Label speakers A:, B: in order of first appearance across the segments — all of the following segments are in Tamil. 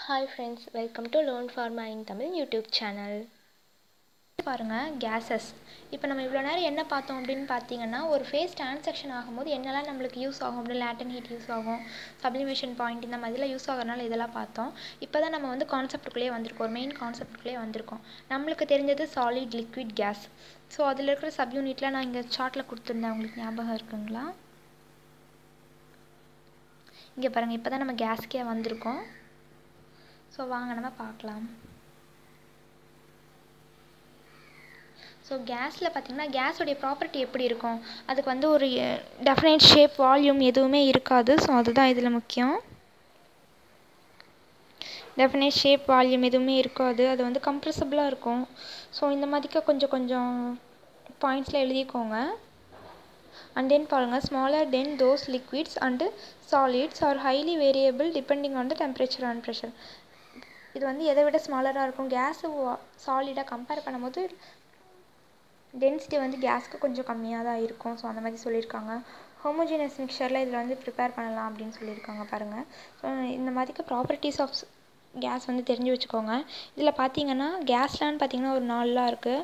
A: hi friends welcome to loan pharma in Tamil YouTube channel பாருங்கள் கேஸஸ் இப்போ நம்ம இவ்வளோ நேரம் என்ன பார்த்தோம் அப்படின்னு பார்த்தீங்கன்னா ஒரு ஃபேஸ் டிரான்சாக்ஷன் ஆகும்போது என்னெல்லாம் நம்மளுக்கு யூஸ் ஆகும் அப்படின்னு லேட்டன் ஹீட் யூஸ் ஆகும் சப்ளிமேஷன் பாயிண்ட் இந்த மாதிரிலாம் யூஸ் ஆகிறனால இதெல்லாம் பார்த்தோம் இப்போ தான் நம்ம வந்து கான்செப்ட்டுக்குள்ளேயே வந்திருக்கோம் ஒரு மெயின் கான்செப்ட்டுக்குள்ளேயே வந்திருக்கோம் நம்மளுக்கு தெரிஞ்சது சாலிட் லிக்விட் கேஸ் ஸோ அதில் இருக்கிற சப் யூனிட்டில் நான் இங்கே சார்ட்டில் கொடுத்துருந்தேன் உங்களுக்கு ஞாபகம் இருக்குங்களா இங்கே பாருங்கள் இப்போ தான் நம்ம கேஸ்க்கே வந்திருக்கோம் ஸோ வாங்க நம்ம பார்க்கலாம் ஸோ கேஸில் பார்த்திங்கன்னா கேஸோடைய ப்ராப்பர்ட்டி எப்படி இருக்கும் அதுக்கு வந்து ஒரு டெஃபினைட் ஷேப் வால்யூம் எதுவுமே இருக்காது ஸோ அதுதான் இதில் முக்கியம் டெஃபினைட் ஷேப் வால்யூம் எதுவுமே இருக்காது அது வந்து கம்ப்ரெசபிளாக இருக்கும் ஸோ இந்த மாதிரிக்க கொஞ்சம் கொஞ்சம் பாயிண்ட்ஸில் எழுதிக்கோங்க அண்ட் தென் பாருங்கள் smaller then those liquids and solids are highly variable depending on the temperature and pressure இது வந்து எதை விட ஸ்மாலராக இருக்கும் கேஸு சாலிடாக கம்பேர் பண்ணும்போது டென்சிட்டி வந்து கேஸ்க்கு கொஞ்சம் கம்மியாக தான் இருக்கும் ஸோ அந்த மாதிரி சொல்லியிருக்காங்க ஹோமோஜினஸ் மிக்சரில் இதில் வந்து ப்ரிப்பேர் பண்ணலாம் அப்படின்னு சொல்லியிருக்காங்க பாருங்கள் ஸோ இந்த மாதிரிக்கு ப்ராப்பர்ட்டிஸ் ஆஃப் கேஸ் வந்து தெரிஞ்சு வச்சுக்கோங்க இதில் பார்த்தீங்கன்னா கேஸ்லான்னு பார்த்தீங்கன்னா ஒரு நாலுலாம் இருக்குது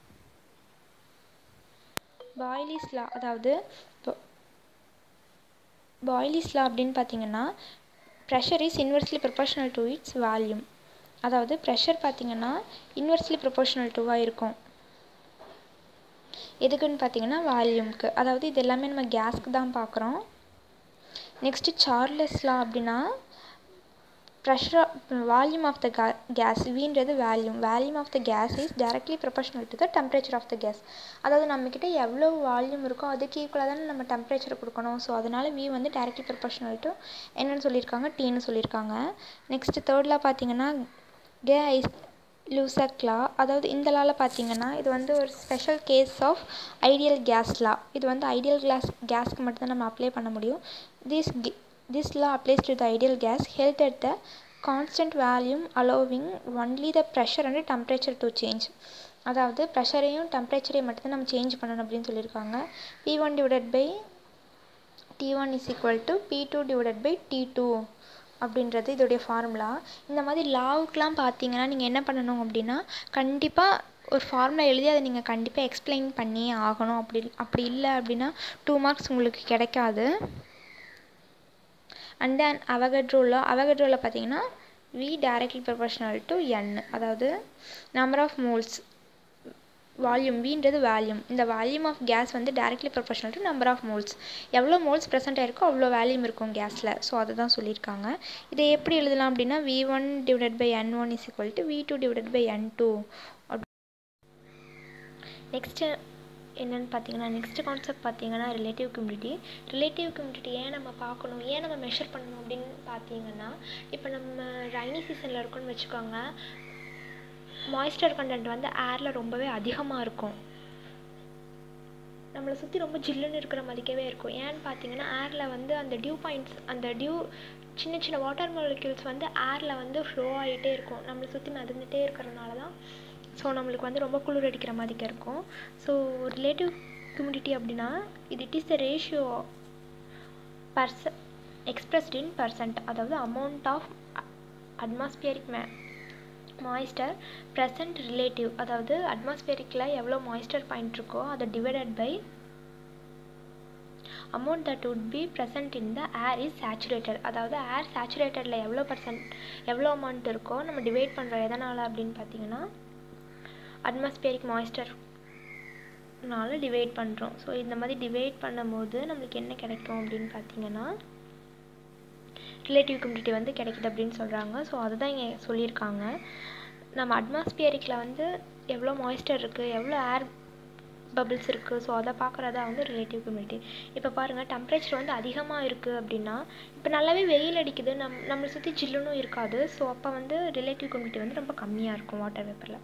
A: பாய்லிஸ் லா அதாவது இப்போ பாய்லிஸ் லா அப்படின்னு பார்த்தீங்கன்னா pressure is inversely proportional to its volume அதாவது ப்ரெஷர் பார்த்தீங்கன்னா இன்வெர்ஸ்லி ப்ரொபோஷனல் டுவாக இருக்கும் எதுக்குன்னு பார்த்தீங்கன்னா வால்யூம்க்கு அதாவது இது எல்லாமே நம்ம கேஸ்க்கு தான் பார்க்குறோம் நெக்ஸ்ட்டு சார்லஸ் லா அப்படின்னா ப்ரெஷர் வால்யூம் ஆஃப் த கா கேஸ் வீன்றது volume volume of the gas is directly proportional to the temperature of the gas அதாவது நம்மக்கிட்ட எவ்வளோ வால்யூம் இருக்கோ அதுக்கு ஈக்குவலாக தானே நம்ம டெம்பரேச்சர் கொடுக்கணும் ஸோ அதனால் வி வந்து டைரக்ட்லி ப்ரொபோஷனல் டு என்னென்னு சொல்லியிருக்காங்க டீன்னு சொல்லியிருக்காங்க நெக்ஸ்ட்டு தேர்டில் பார்த்தீங்கன்னா கே ஐஸ் லூசக் லா அதாவது இந்த லாவில் பார்த்தீங்கன்னா இது வந்து ஒரு special case of ideal gas law இது வந்து ஐடியல் கிளாஸ் கேஸ்க்கு மட்டும்தான் நம்ம அப்ளை பண்ண முடியும் this This law applies to the ideal gas held at the constant volume allowing only the pressure and temperature to change அதாவது ப்ரெஷரையும் டெம்பரேச்சரையும் மட்டும்தான் நம்ம சேஞ்ச் பண்ணணும் அப்படின்னு சொல்லியிருக்காங்க P one divided by T one is equal to P two divided by T two அப்படின்றது இதோடைய ஃபார்முலா இந்த மாதிரி லாவுக்கெலாம் பார்த்தீங்கன்னா நீங்கள் என்ன பண்ணணும் அப்படின்னா கண்டிப்பாக ஒரு ஃபார்முலா எழுதி அதை நீங்கள் கண்டிப்பாக எக்ஸ்பிளைன் பண்ணியே ஆகணும் அப்படி அப்படி இல்லை அப்படின்னா டூ மார்க்ஸ் உங்களுக்கு கிடைக்காது அண்ட் தென் அவகட்ரோவில் அவகட்ரோவில் பார்த்தீங்கன்னா V directly proportional to N அதாவது நம்பர் ஆஃப் மோல்ஸ் வால்யூம் வின்றது வால்யூம் இந்த வால்யூம் ஆஃப் கேஸ் வந்து directly proportional to number of moles எவ்வளோ மோல்ஸ் ப்ரெசென்ட் ஆயிருக்கோ அவ்வளோ வேல்யூம் இருக்கும் கேஸில் ஸோ அதை தான் சொல்லியிருக்காங்க இதை எப்படி எழுதலாம் அப்படின்னா V one divided by N one is equal to V two divided by N two next என்னென்னு பார்த்தீங்கன்னா நெக்ஸ்ட் கான்செப்ட் பார்த்தீங்கன்னா ரிலேட்டிவ் கம்யூனிட்டி ரிலேட்டிவ் கம்யூனிட்டி ஏன் நம்ம பார்க்கணும் ஏன் நம்ம மெஷர் பண்ணணும் அப்படின்னு பார்த்தீங்கன்னா இப்போ நம்ம ரைனி சீசனில் இருக்கோம்னு வச்சுக்கோங்க மாய்ஸ்டர் கண்டென்ட் வந்து ஏரில் ரொம்பவே அதிகமாக இருக்கும் நம்மளை சுற்றி ரொம்ப ஜில்லுன்னு இருக்கிற மாதிரிக்கவே இருக்கும் ஏன்னு பார்த்தீங்கன்னா ஏரில் வந்து அந்த டியூ பாயிண்ட்ஸ் அந்த டியூ சின்ன சின்ன வாட்டர் மாலிக்யூல்ஸ் வந்து ஏரில் வந்து ஃப்ளோ ஆகிட்டே இருக்கும் நம்மளை சுற்றி மிதந்துட்டே இருக்கிறனால தான் ஸோ நம்மளுக்கு வந்து ரொம்ப குளிர் அடிக்கிற மாதிரிக்க இருக்கும் ஸோ ரிலேட்டிவ் ஹியூமிடிட்டி அப்படின்னா இது it is the ratio per expressed in percent அதாவது amount of atmospheric may moisture present relative அதாவது அட்மாஸ்பியரிக்கில் எவ்வளோ மாய்ஸ்டர் பாயிண்ட் இருக்கோ அதை divided by amount that would be present in the air is saturated அதாவது ஏர் சேச்சுரேட்டடில் எவ்வளோ பர்சன்ட் எவ்வளோ அமௌண்ட் இருக்கோ நம்ம டிவைட் பண்ணுறோம் எதனால் அப்படின்னு பார்த்தீங்கன்னா அட்மாஸ்பியரிக் மாய்ஸ்டர்னால டிவைட் பண்ணுறோம் ஸோ இந்த மாதிரி டிவைட் பண்ணும்போது நம்மளுக்கு என்ன கிடைக்கும் அப்படின்னு பார்த்தீங்கன்னா ரிலேட்டிவ் கம்யூனிட்டி வந்து கிடைக்குது அப்படின்னு சொல்கிறாங்க ஸோ அதுதான் இங்கே சொல்லியிருக்காங்க நம்ம அட்மாஸ்பியரிக்கில் வந்து எவ்வளோ மாய்ஸ்டர் இருக்குது எவ்வளோ ஏர் பபிள்ஸ் இருக்குது ஸோ அதை பார்க்குறதா வந்து ரிலேட்டிவ் கம்யூனிட்டி இப்போ பாருங்கள் டெம்பரேச்சர் வந்து அதிகமாக இருக்குது அப்படின்னா இப்போ நல்லாவே வெயில் அடிக்குது நம் நம்மளை சுற்றி ஜில்லுனும் இருக்காது ஸோ அப்போ வந்து ரிலேட்டிவ் கம்யூனிட்டி வந்து ரொம்ப கம்மியாக இருக்கும் வாட்டர் வேப்பரில்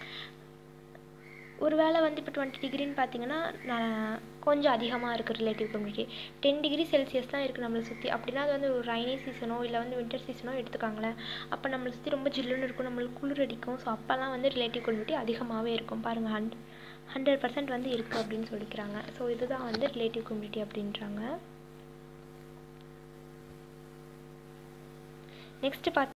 A: ஒரு வேளை வந்து இப்போ டுவெண்ட்டி டிகிரின்னு பார்த்தீங்கன்னா நான் கொஞ்சம் அதிகமாக இருக்குது relative community ten degree Celsius தான் இருக்குது நம்மளை சுற்றி அப்படின்னா அது வந்து ஒரு ரைனி சீசனோ இல்லை வந்து வின்டர் சீசனோ எடுத்துக்காங்களேன் அப்போ நம்மளை சுற்றி ரொம்ப ஜில்லுன்னு இருக்கும் நம்மளுக்கு குளிர் அடிக்கும் ஸோ அப்போல்லாம் வந்து ரிலேட்டிவ் கம்யூனிட்டி அதிகமாகவே இருக்கும் பாருங்கள் ஹண்ட் ஹண்ட்ரட் பர்சன்ட் வந்து இருக்குது அப்படின்னு சொல்லிக்கிறாங்க ஸோ இதுதான் வந்து ரிலேட்டிவ் கம்யூனிட்டி அப்படின்றாங்க நெக்ஸ்ட்டு பார்த்து